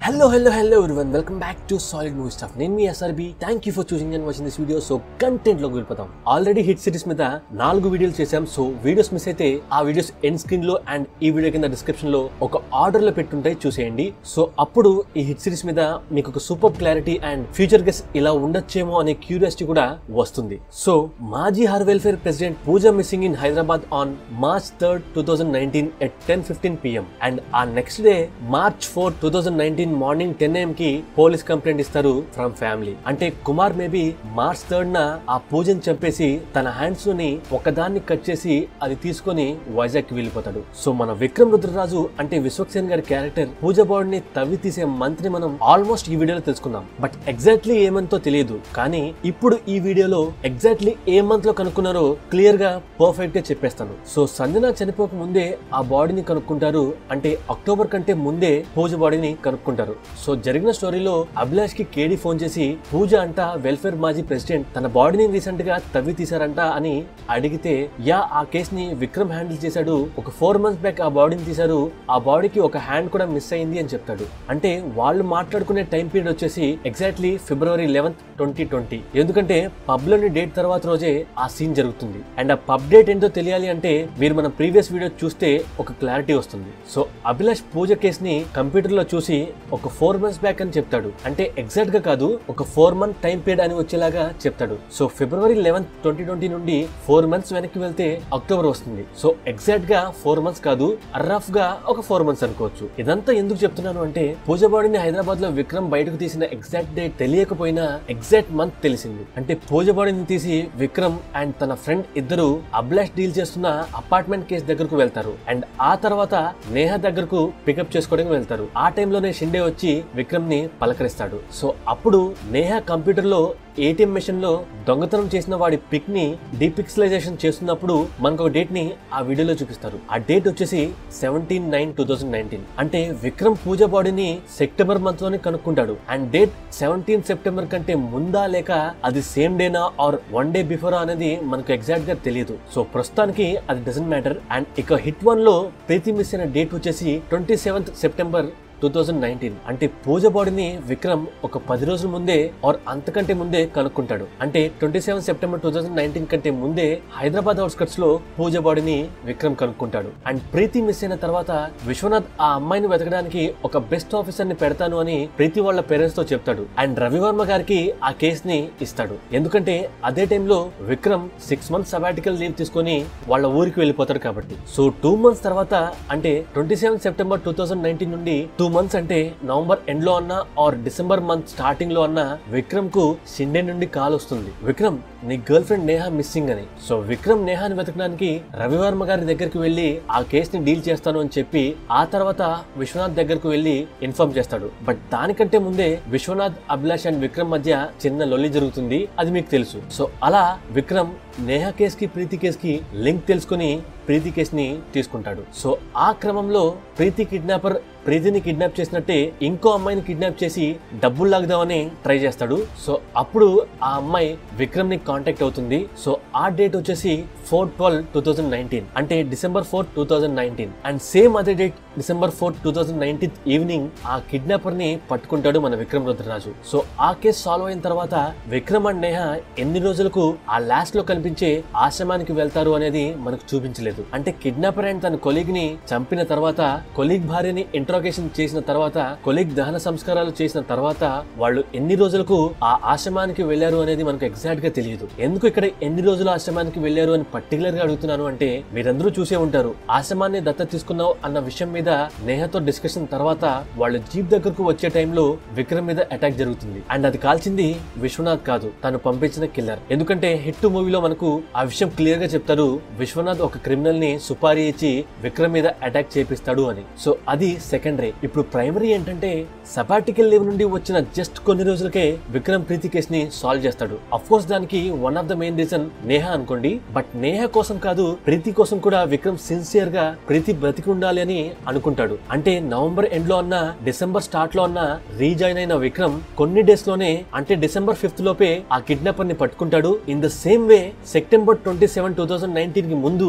hello hello hello everyone welcome back to solid movie stuff నేను మీ SRB thank you for choosing and watching this video so content లోకి వెళ్ళిపోతాం already hit series మీద నాలుగు వీడియోలు చేశాం సో వీడియోస్ మిస్ అయితే ఆ వీడియోస్ ఎండ్ స్క్రీన్ లో అండ్ ఈ వీడియో కింద డిస్క్రిప్షన్ లో ఒక ఆర్డర్ లో పెట్టుంటాయి చూసేయండి సో అప్పుడు ఈ హిట్ సిరీస్ మీద మీకు ఒక super clarity and future guess ఇలా ఉండొచ్చేమో అనే క్యూరియాసిటీ కూడా వస్తుంది సో మాజీ her welfare president Pooja missing in Hyderabad on March third two thousand nineteen at ten fifteen PM and uh next day March four two thousand nineteen morning ten AM కి police complaint ఇస్తారు from family అంటే Kumar maybe March third న ఆ పూజని చంపేసి తన hands లోని ఒకదాన్ని కట్ చేసి అది తీసుకొని వైజాగ్ కి వెళ్ళిపోతాడు సో మన విక్రమ్ రుద్రరాజు అంటే విశ్వక్సేన్ గారి క్యారెక్టర్ పూజ బాడీని తవ్వి తీసే మంత్ని మనం ఆల్మోస్ట్ ఈ వీడియోలో తెలుసుకున్నాం బట్ ఎగ్జాక్ట్లీ ఏమంతో తెలియదు కానీ ఇప్పుడు ఈ వీడియోలో ఎగ్జాక్ట్లీ ఏ మంత్ లో కనుక్కున్నారో క్లియర్ గా పర్ఫెక్ట్ గా చెప్పేస్తాను సో సంజన చనిపోక ముందే ఆ బాడీని కనుక్కుంటారు అంటే అక్టోబర్ కంటే ముందే పూజ బాడీని కనుక్కుంటారు సో జరిగిన స్టోరీలో అభిలాష్ కి కేడి ఫోన్ చేసి పూజ అంట వెల్ఫేర్ మాజీ ప్రెసిడెంట్ తన బాడీని రీసెంట్ గా తవ్వి తీశారంట అని అడిగితే యా ఆ కేస్ ని విక్రమ్ హ్యాండిల్ చేశాడు ఒక ఫోర్ మంత్స్ బ్యాక్ ఆ బాడీని తీశారు ఆ బాడీకి ఒక హ్యాండ్ కూడా మిస్ అయింది అని చెప్తాడు అంటే వాళ్ళు మాట్లాడుకునే టైం పీరియడ్ వచ్చేసి exactly February eleventh twenty twenty ఎందుకంటే పబ్ లోని డేట్ తర్వాత రోజే ఆ సీన్ జరుగుతుంది అండ్ ఆ పబ్ డేట్ ఏంటో తెలియాలి అంటే మీరు మన ప్రీవియస్ వీడియో చూస్తే ఒక క్లారిటీ వస్తుంది సో అభిలాష్ పూజ కేస్ ని కంప్యూటర్ లో చూసి ఒక ఫోర్ మంత్స్ బ్యాక్ అని చెప్తాడు అంటే ఎగ్జాక్ట్ గా కాదు ఒక ఫోర్ మంత్ టైం పీరియడ్ అని వచ్చేలాగా చెప్తాడు so February eleventh twenty twenty నుండి ఫోర్ మంత్స్ వెనక్కి వెళ్తే అక్టోబర్ వస్తుంది సో ఎగ్జాక్ట్ గా ఫోర్ మంత్స్ కాదు రఫ్ గా ఒక ఫోర్ మంత్స్ అనుకోవచ్చు ఇదంతా ఎందుకు చెప్తున్నాను అంటే పూజ బాడీని హైదరాబాద్ లో విక్రమ్ బయటకు తీసిన ఎగ్జాక్ట్ డేట్ తెలియకపోయినా ఎగ్జాక్ట్ మంత్ తెలిసింది అంటే పూజ బాడీని తీసి విక్రమ్ అండ్ తన ఫ్రెండ్ ఇద్దరు అబ్లాష్ డీల్ చేస్తున్న అపార్ట్మెంట్ కేసు దగ్గరకు వెళ్తారు అండ్ ఆ తర్వాత నేహ దగ్గరకు పికప్ చేసుకోవడానికి వెళ్తారు ఆ టైంలోనే షిండే వచ్చి విక్రమ్ ని పలకరిస్తాడు సో అప్పుడు నేహ కంప్యూటర్ లో ఏటీఎం మెషిన్ లో దొంగతనం చేసిన వాడి పిక్ ని డీపిక్సలైజేషన్ చేస్తున్నప్పుడు మనకు ఒక డేట్ ని ఆ వీడియోలో చూపిస్తారు ఆ డేట్ వచ్చేసి seventeen nine two thousand nineteen అంటే విక్రమ్ పూజ బాడీని సెప్టెంబర్ మంత్ లోనే కనుక్కుంటాడు అండ్ డేట్ సెవెంటీన్ సెప్టెంబర్ కంటే ముందా లేక అది సేమ్ డేనా ఆర్ వన్ డే బిఫోర్ అనేది మనకు ఎగ్జాక్ట్ గా తెలియదు సో ప్రస్తుతానికి అది డజంట్ మ్యాటర్ అండ్ ఇక హిట్ వన్ లో ప్రీతి మిస్ అయిన డేట్ వచ్చేసి twenty seventh September two thousand nineteen అంటే పూజ బాడీని విక్రమ్ ఒక పది రోజుల ముందే ఆర్ అంతకంటే ముందే కనుక్కుంటాడు అంటే twenty seven September two thousand nineteen కంటే ముందే హైదరాబాద్ అవుట్స్కట్స్ లో పూజ బాడీని విక్రమ్ కనుక్కుంటాడు అండ్ ప్రీతి మిస్ అయిన తర్వాత విశ్వనాథ్ ఆ అమ్మాయిని వెతకడానికి ఒక బెస్ట్ ఆఫీసర్ ని పెడతాను అని ప్రీతి వాళ్ళ పేరెంట్స్ తో చెప్తాడు అండ్ రవివర్మ గారికి ఆ కేస్ ని ఇస్తాడు ఎందుకంటే అదే టైంలో Vikram six months sabbatical leave తీసుకొని వాళ్ళ ఊరికి వెళ్ళిపోతాడు కాబట్టి సో టూ మంత్స్ తర్వాత అంటే twenty seven September two thousand nineteen నుండి టూ మంత్స్ అంటే నవంబర్ ఎండ్ లో అన్నా ఆర్ డిసెంబర్ మంత్ స్టార్టింగ్ లో అన్నా విక్రమ్ కు షిండే నుండి కాల్ వస్తుంది విక్రమ్ నీ గర్ల్ ఫ్రెండ్ నేహా మిస్సింగ్ అని సో విక్రమ్ నేహాని వెతకడానికి రవివర్మ గారి దగ్గరికి వెళ్లి ఆ కేస్ ని డీల్ చేస్తాను అని చెప్పి ఆ తర్వాత విశ్వనాథ్ దగ్గరకు వెళ్లి ఇన్ఫార్మ్ చేస్తాడు బట్ దానికంటే ముందే విశ్వనాథ్ అభిలాష్ అండ్ విక్రమ్ మధ్య చిన్న లొల్లి జరుగుతుంది అది మీకు తెలుసు సో అలా విక్రమ్ నేహా కేస్ కి ప్రీతి కేస్ కి లింక్ తెలుసుకుని ప్రీతి కేస్ ని తీసుకుంటాడు సో ఆ క్రమంలో ప్రీతి కిడ్నాపర్ ప్రీతిని కిడ్నాప్ చేసినట్టే ఇంకో అమ్మాయిని కిడ్నాప్ చేసి డబ్బులు లాగుదామని ట్రై చేస్తాడు సో అప్పుడు ఆ అమ్మాయి విక్రమ్ ని కాంటాక్ట్ అవుతుంది సో ఆ డేట్ వచ్చేసి four twelve two thousand nineteen అంటే December four two thousand nineteen and same అదే date December four two thousand nineteenth evening ఆ కిడ్నాపర్ ని పట్టుకుంటాడు మన విక్రమ్ రుద్రరాజు సో ఆ కేసు సాల్వ్ అయిన తర్వాత విక్రమ్ అండ్ నేహ ఎన్ని రోజులకు ఆ లాస్ట్ లో కనిపించే ఆశ్రమానికి వెళ్తారు అనేది మనకు చూపించలేదు అంటే కిడ్నాపర్ అండ్ తన కొలీగ్ ని చంపిన తర్వాత కొలీగ్ భార్యని ఇంట్రోగేషన్ చేసిన తర్వాత కొలీగ్ దహన సంస్కారాలు చేసిన తర్వాత వాళ్ళు ఎన్ని రోజులకు ఆ ఆశ్రమానికి వెళ్లారు అనేది మనకు ఎగ్జాక్ట్ గా తెలియదు ఎందుకు ఇక్కడ ఎన్ని రోజులు ఆశ్రమానికి వెళ్లారు అని పర్టికులర్ గా అడుగుతున్నాను అంటే మీరందరూ చూసే ఉంటారు ఆశ్రమాన్ని దత్త తీసుకున్నావు అన్న విషయం మీద నేహతో డిస్కషన్ తర్వాత వాళ్ళు జీప్ దగ్గరకు వచ్చే టైంలో విక్రమ్ మీద అటాక్ జరుగుతుంది అండ్ అది కాల్చింది విశ్వనాథ్ కాదు తను పంపించిన కిల్లర్ ఎందుకంటే హిట్ మూవీలో మనకు ఆ విషయం క్లియర్ గా చెప్తారు విశ్వనాథ్ ఒక క్రిమినల్ ని సుపారీ ఇచ్చి విక్రమ్ మీద అటాక్ చేపిస్తాడు అని సో అది సెకండరీ ఇప్పుడు ప్రైమరీ ఏంటంటే సబాటికల్ లీవ్ నుండి వచ్చిన జస్ట్ కొన్ని రోజులకే విక్రమ్ ప్రీతి కేస్ ని సాల్వ్ చేస్తాడు అఫ్ కోర్స్ దానికి one of the main reason Neha అనుకోండి బట్ నేహ కోసం కాదు ప్రీతి కోసం కూడా విక్రమ్ సిన్సియర్ గా ప్రీతి బ్రతికి ఉండాలి అని అనుకుంటాడు అంటే నవంబర్ ఎండ్ లో అన్న డిసెంబర్ స్టార్ట్ లో అన్న రీజాయిన్ అయిన విక్రమ్ కొన్ని డేస్ లోనే అంటే డిసెంబర్ ఫిఫ్త్ లోపే ఆ కిడ్నాపర్ ని పట్టుకుంటాడు in the same way September twenty seven two thousand nineteen కి ముందు పూజ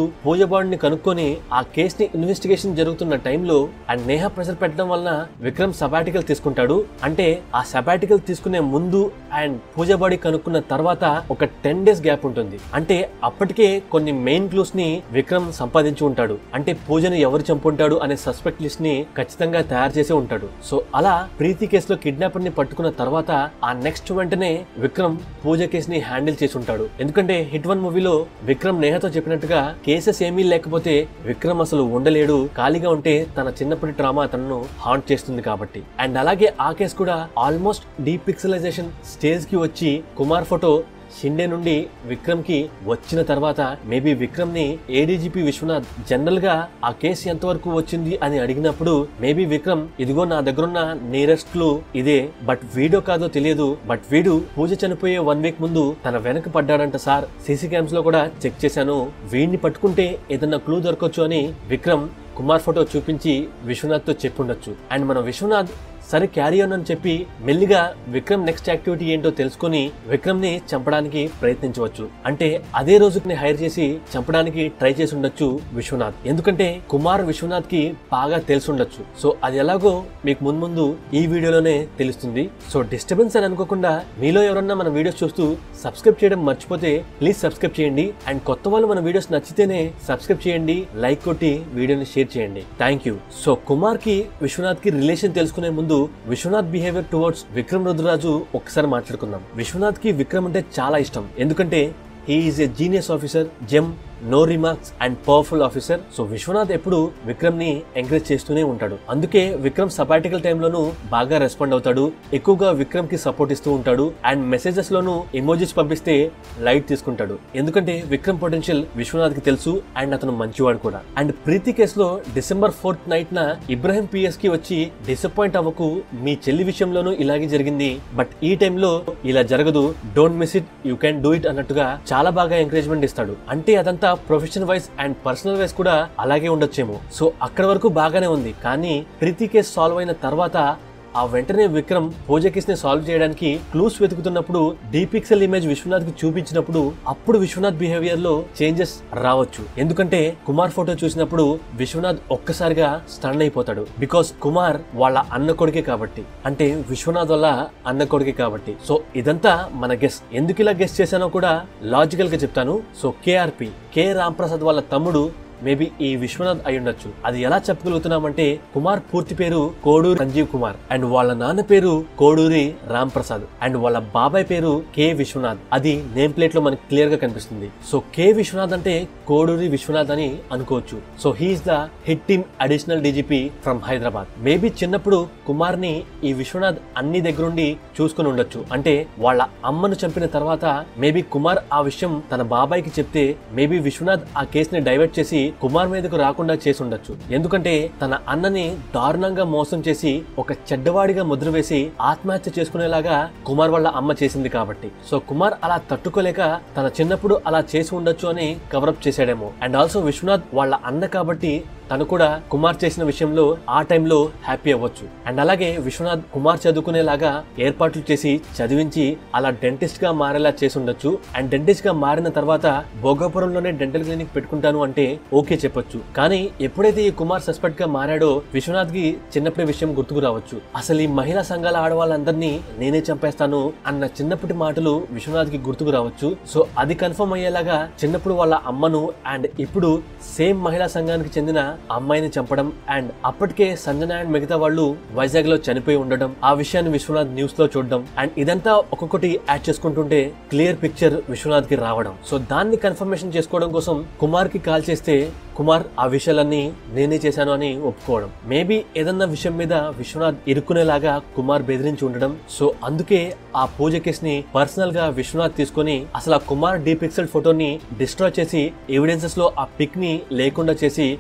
బాడీని కనుక్కొని ఆ కేస్ ని ఇన్వెస్టిగేషన్ జరుగుతున్న టైంలో అండ్ నేహ ప్రెషర్ పెట్టడం వలన విక్రమ్ సబాటికల్ తీసుకుంటాడు అంటే ఆ సబాటికల్ తీసుకునే ముందు అండ్ పూజ బాడీ కనుక్కున్న తర్వాత ఒక టెన్ డేస్ గ్యాప్ ఉంటుంది అంటే అప్పటికే కొన్ని మెయిన్ క్లూస్ ని విక్రమ్ సంపాదించి ఉంటాడు అంటే పూజను ఎవరు చంపుంటాడు అనే సస్పెక్ట్ లిస్ట్ ని ఖచ్చితంగా తయారు చేసి ఉంటాడు సో అలా ప్రీతి కేసులో కిడ్నాపర్ ని పట్టుకున్న తర్వాత ఆ నెక్స్ట్ వెంటనే విక్రమ్ పూజ కేసు ని హ్యాండిల్ చేసి ఉంటాడు ఎందుకంటే హిట్ వన్ మూవీలో విక్రమ్ నేహతో చెప్పినట్టుగా కేసెస్ ఏమీ లేకపోతే విక్రమ్ అసలు ఉండలేడు ఖాళీగా ఉంటే తన చిన్నప్పటి ట్రామా తనను హాంట్ చేస్తుంది కాబట్టి అండ్ అలాగే ఆ కేసు కూడా ఆల్మోస్ట్ డీపిక్సలైజేషన్ స్టేజ్ కి వచ్చి కుమార్ ఫోటో షిండే నుండి విక్రమ్ కి వచ్చిన తర్వాత మేబీ విక్రమ్ ని ఏడీజీపీ విశ్వనాథ్ జనరల్ గా ఆ కేసు ఎంతవరకు వచ్చింది అని అడిగినప్పుడు మేబీ విక్రమ్ ఇదిగో నా దగ్గరున్న నియరెస్ట్ క్లూ ఇదే బట్ వీడియో కాదో తెలియదు బట్ వీడు పూజ చనిపోయే వన్ వీక్ ముందు తన వెనక పడ్డాడంట సార్ సీసీ క్యామ్స్ లో కూడా చెక్ చేశాను వీడిని పట్టుకుంటే ఏదన్నా క్లూ దొరకచ్చు అని విక్రమ్ కుమార్ ఫోటో చూపించి విశ్వనాథ్ తో చెప్పుండొచ్చు అండ్ మన విశ్వనాథ్ సరే క్యారీ ఆన్ అని చెప్పి మెల్లిగా విక్రమ్ నెక్స్ట్ యాక్టివిటీ ఏంటో తెలుసుకొని విక్రమ్ ని చంపడానికి ప్రయత్నించవచ్చు అంటే అదే రోజుకి హైర్ చేసి చంపడానికి ట్రై చేసి ఉండొచ్చు విశ్వనాథ్ ఎందుకంటే కుమార్ విశ్వనాథ్ కి బాగా తెలిసి ఉండొచ్చు సో అది ఎలాగో మీకు ముందు ముందు ఈ వీడియోలోనే తెలుస్తుంది సో డిస్టర్బెన్స్ అని అనుకోకుండా మీలో ఎవరన్నా మన వీడియోస్ చూస్తూ సబ్స్క్రైబ్ చేయడం మర్చిపోతే ప్లీజ్ సబ్స్క్రైబ్ చేయండి అండ్ కొత్త వాళ్ళు మన వీడియోస్ నచ్చితేనే సబ్స్క్రైబ్ చేయండి లైక్ కొట్టి వీడియోని షేర్ చేయండి థ్యాంక్ యూ సో కుమార్ కి విశ్వనాథ్ కి రిలేషన్ తెలుసుకునే ముందు విశ్వనాథ్ బిహేవియర్ టువర్డ్స్ విక్రమ్ రుద్రరాజు ఒకసారి మాట్లాడుకుందాం విశ్వనాథ్ కి విక్రమ్ అంటే చాలా ఇష్టం ఎందుకంటే he is a genius officer gem no remarks and powerful officer so Vishwanath ఎప్పుడు విక్రమ్ ని ఎంకరేజ్ చేస్తూనే ఉంటాడు అందుకే విక్రమ్ సబాటికల్ టైంలోనూ బాగా రెస్పాండ్ అవుతాడు ఎక్కువగా విక్రమ్ కి సపోర్ట్ ఇస్తూ ఉంటాడు అండ్ మెసేజెస్ లోనూ ఎమోజీస్ పంపిస్తే లైట్ తీసుకుంటాడు ఎందుకంటే విక్రమ్ పొటెన్షియల్ విశ్వనాథ్ కి తెలుసు అండ్ అతను మంచివాడు కూడా అండ్ ప్రీతి కేసులో డిసెంబర్ ఫోర్త్ నైట్ న ఇబ్రహీం పిఎస్ కి వచ్చి డిసప్పాయింట్ అవ్వకు మీ చెల్లి విషయంలోనూ ఇలాగే జరిగింది బట్ ఈ టైంలో ఇలా జరగదు don't miss it you can do it అన్నట్టుగా చాలా బాగా ఎంకరేజ్మెంట్ ఇస్తాడు అంటే అదంతా professional wise and personal wise కూడా అలాగే ఉండొచ్చేమో సో అక్కడ వరకు బాగానే ఉంది కానీ ప్రీతి కేసు సాల్వ్ అయిన తర్వాత ఆ వెంటనే విక్రమ్ పూజ కేసుని సాల్వ్ చేయడానికి క్లూస్ వెతుకుతున్నప్పుడు డీపిక్సెల్ ఇమేజ్ విశ్వనాథ్ కి చూపించినప్పుడు అప్పుడు విశ్వనాథ్ బిహేవియర్ లో చేంజెస్ రావచ్చు ఎందుకంటే కుమార్ ఫోటో చూసినప్పుడు విశ్వనాథ్ ఒక్కసారిగా స్టన్ అయిపోతాడు బికాస్ కుమార్ వాళ్ళ అన్న కొడుకే కాబట్టి అంటే విశ్వనాథ్ వల్ల అన్న కొడుకే కాబట్టి సో ఇదంతా మన గెస్ ఎందుకు ఇలా గెస్ చేశానో కూడా లాజికల్ గా చెప్తాను సో కేఆర్పి కే రాంప్రసాద్ వాళ్ళ తమ్ముడు మేబీ ఈ విశ్వనాథ్ అయి ఉండొచ్చు అది ఎలా చెప్పగలుగుతున్నామంటే కుమార్ పూర్తి పేరు కోడూరు సంజీవ్ కుమార్ అండ్ వాళ్ళ నాన్న పేరు కోడూరి రామ్ ప్రసాద్ అండ్ వాళ్ళ బాబాయ్ పేరు కె విశ్వనాథ్ అది నేమ్ ప్లేట్ లో మనకి క్లియర్ గా కనిపిస్తుంది సో కె విశ్వనాథ్ అంటే కోడూరి విశ్వనాథ్ అని అనుకోవచ్చు so he is the hit team additional DGP from Hyderabad maybe చిన్నప్పుడు కుమార్ ని ఈ విశ్వనాథ్ అన్ని దగ్గరుండి చూసుకుని ఉండొచ్చు అంటే వాళ్ళ అమ్మను చంపిన తర్వాత మేబీ కుమార్ ఆ విషయం తన బాబాయ్కి చెప్తే మేబీ విశ్వనాథ్ ఆ కేసుని డైవర్ట్ చేసి కుమార్ మీదకు రాకుండా చేసి ఉండొచ్చు ఎందుకంటే తన అన్నని దారుణంగా మోసం చేసి ఒక చెడ్డవాడిగా ముద్ర వేసి ఆత్మహత్య చేసుకునేలాగా కుమార్ వాళ్ళ అమ్మ చేసింది కాబట్టి సో కుమార్ అలా తట్టుకోలేక తన చిన్నప్పుడు అలా చేసి ఉండొచ్చు అని కవరప్ చేశాడేమో అండ్ ఆల్సో విశ్వనాథ్ వాళ్ళ అన్న కాబట్టి తను కూడా కుమార్ చేసిన విషయంలో ఆ టైంలో హ్యాపీ అవ్వచ్చు అండ్ అలాగే విశ్వనాథ్ కుమార్ చదువుకునేలాగా ఏర్పాట్లు చేసి చదివించి అలా డెంటిస్ట్ గా మారేలా చేసి ఉండొచ్చు అండ్ డెంటిస్ట్ గా మారిన తర్వాత భోగాపురంలోనే డెంటల్ క్లినిక్ పెట్టుకుంటాను అంటే ఓకే చెప్పొచ్చు కానీ ఎప్పుడైతే ఈ కుమార్ సస్పెక్ట్ గా మారాడో విశ్వనాథ్ కి చిన్నప్పటి విషయం గుర్తుకు రావచ్చు అసలు ఈ మహిళా సంఘాల ఆడవాళ్ళందరినీ నేనే చంపేస్తాను అన్న చిన్నప్పటి మాటలు విశ్వనాథ్ కి గుర్తుకు రావచ్చు సో అది కన్ఫర్మ్ అయ్యేలాగా చిన్నప్పుడు వాళ్ళ అమ్మను అండ్ ఇప్పుడు సేమ్ మహిళా సంఘానికి చెందిన అమ్మాయిని చంపడం అండ్ అప్పటికే సంజన అండ్ మిగతా వాళ్ళు వైజాగ్ లో చనిపోయి ఉండడం ఆ విషయాన్ని విశ్వనాథ్ న్యూస్ లో చూడడం అండ్ ఇదంతా ఒక్కొక్కటి యాడ్ చేసుకుంటుంటే క్లియర్ పిక్చర్ విశ్వనాథ్ కి రావడం సో దాన్ని కన్ఫర్మేషన్ చేసుకోవడం కోసం కుమార్ కి కాల్ చేస్తే కుమార్ ఆ విషయాలన్నీ నేనే చేశాను అని ఒప్పుకోవడం మేబీ ఏదన్నా విషయం మీద విశ్వనాథ్ ఇరుక్కునేలాగా కుమార్ బెదిరించి ఉండడం సో అందుకే ఆ పూజ కేస్ ని పర్సనల్ గా విశ్వనాథ్ తీసుకొని అసలు ఆ కుమార్ డీ పిక్సెల్ ఫోటోని డిస్ట్రాయ్ చేసి ఎవిడెన్సెస్ లో ఆ పిక్ ని లేకుండా చేసి విక్రమ్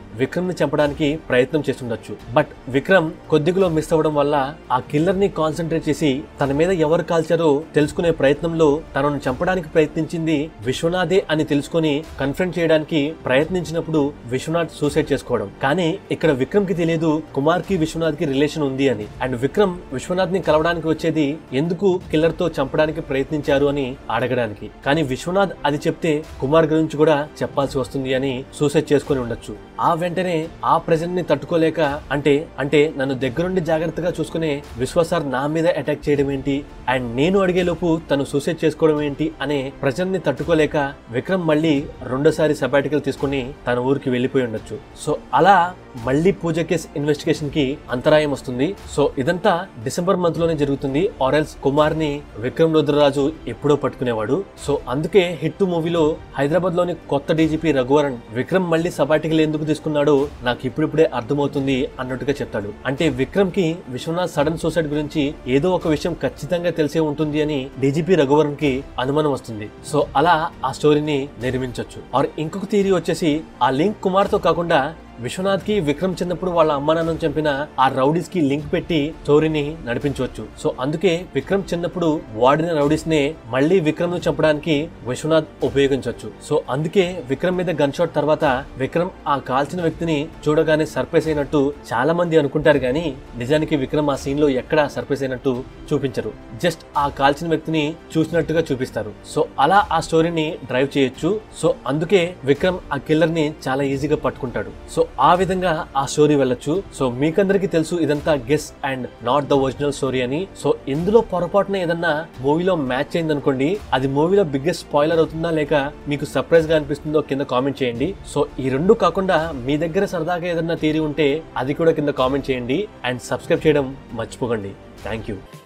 విక్రమ్ ని చంపడానికి ప్రయత్నం చేస్తుండొచ్చు బట్ విక్రమ్ కొద్దిగా మిస్ అవ్వడం వల్ల ఆ కిల్లర్ ని కాన్సన్ట్రేట్ చేసి తన మీద ఎవరు కాల్చారో తెలుసుకునే ప్రయత్నంలో తనను చంపడానికి ప్రయత్నించింది విశ్వనాథే అని తెలుసుకొని కన్ఫ్రంట్ చేయడానికి ప్రయత్నించినప్పుడు విశ్వనాథ్ సూసైడ్ చేసుకోవడం కానీ ఇక్కడ విక్రమ్ కి తెలియదు కుమార్ కి విశ్వనాథ్ కి రిలేషన్ ఉంది అని అండ్ విక్రమ్ విశ్వనాథ్ ని కలవడానికి వచ్చేది ఎందుకు కిల్లర్ తో చంపడానికి ప్రయత్నించారు అని అడగడానికి కానీ విశ్వనాథ్ అది చెప్తే కుమార్ గురించి కూడా చెప్పాల్సి వస్తుంది అని సూసైడ్ చేసుకుని ఉండొచ్చు ఆ వెంటనే ఆ ప్రెజెంట్ ని తట్టుకోలేక అంటే అంటే నన్ను దగ్గరుండి జాగ్రత్తగా చూసుకునే విశ్వ సార్ నా మీద అటాక్ చేయడం ఏంటి అండ్ నేను అడిగే లోపు తను సూసైడ్ చేసుకోవడం ఏంటి అనే ప్రెజెంట్ ని తట్టుకోలేక విక్రమ్ మళ్ళీ రెండోసారి సబాటికల్ తీసుకుని తన ఊరికి వెళ్ళిపోయి ఉండొచ్చు సో అలా మళ్ళీ పూజ కేస్ ఇన్వెస్టిగేషన్ కి అంతరాయం వస్తుంది సో ఇదంతా డిసెంబర్ మంత్ లోనే జరుగుతుంది ఆరెల్స్ కుమార్ ని విక్రమ్ రుద్రరాజు ఎప్పుడో పట్టుకునేవాడు సో అందుకే హిట్ మూవీలో హైదరాబాద్ లోని కొత్త డీజీపీ రఘువరన్ విక్రమ్ మళ్ళీ సబాటికల్ ఎందుకు తీసుకున్నాడో నాకు ఇప్పుడిప్పుడే అర్థమవుతుంది అన్నట్టుగా చెప్తాడు అంటే విక్రమ్ కి విశ్వనాథ్ సడన్ సూసైడ్ గురించి ఏదో ఒక విషయం ఖచ్చితంగా తెలిసే ఉంటుంది అని డీజీపీ రఘువరన్ కి అనుమానం వస్తుంది సో అలా ఆ స్టోరీని నిర్మించవచ్చు ఆర్ ఇంకొక థియరీ వచ్చేసి ఆ లింక్ కుమార్ తో కాకుండా విశ్వనాథ్ కి విక్రమ్ చిన్నప్పుడు వాళ్ళ అమ్మ నాన్నను చంపిన ఆ రౌడీస్ కి లింక్ పెట్టి స్టోరీని నడిపించవచ్చు సో అందుకే విక్రమ్ చిన్నప్పుడు వాడిన రౌడీస్ నే మళ్ళీ విక్రమ్ ను చంపడానికి విశ్వనాథ్ ఉపయోగించవచ్చు సో అందుకే విక్రమ్ మీద గన్ షాట్ తర్వాత విక్రమ్ ఆ కాల్చిన వ్యక్తిని చూడగానే సర్ప్రైజ్ అయినట్టు చాలా మంది అనుకుంటారు కానీ నిజానికి విక్రమ్ ఆ సీన్ లో ఎక్కడ సర్ప్రైజ్ అయినట్టు చూపించరు జస్ట్ ఆ కాల్చిన వ్యక్తిని చూసినట్టుగా చూపిస్తారు సో అలా ఆ స్టోరీని డ్రైవ్ చేయొచ్చు సో అందుకే విక్రమ్ ఆ కిల్లర్ ని చాలా ఈజీగా పట్టుకుంటాడు సో ఆ విధంగా ఆ స్టోరీ వెళ్ళొచ్చు సో మీకందరికీ తెలుసు ఇదంతా guess and not the original story అని సో ఇందులో పొరపాటున ఏదన్నా మూవీలో మ్యాచ్ అయింది అనుకోండి అది మూవీలో బిగ్గెస్ట్ స్పాయిలర్ అవుతుందా లేక మీకు సర్ప్రైజ్ గా అనిపిస్తుందో కింద కామెంట్ చేయండి సో ఈ రెండు కాకుండా మీ దగ్గర సరదాగా ఏదన్నా థియరీ ఉంటే అది కూడా కింద కామెంట్ చేయండి అండ్ సబ్స్క్రైబ్ చేయడం మర్చిపోకండి థ్యాంక్ యూ